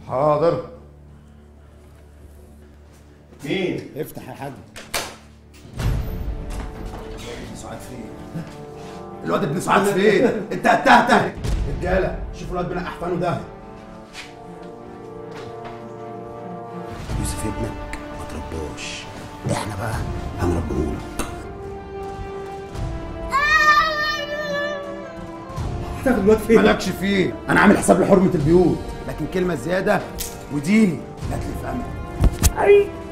حاضر مين؟ افتح يا حاج سعاد فين؟ الواد ابن سعاد فين؟ انت هتهته رجاله شوفوا الواد بنقح احفانه ده يوسف ابنك ما تربوش احنا بقى هنربيهولك هتاخد الواد فين؟ مالكش فيه انا عامل حساب لحرمه البيوت لكن كلمه زياده وديني لا تلف امرك اي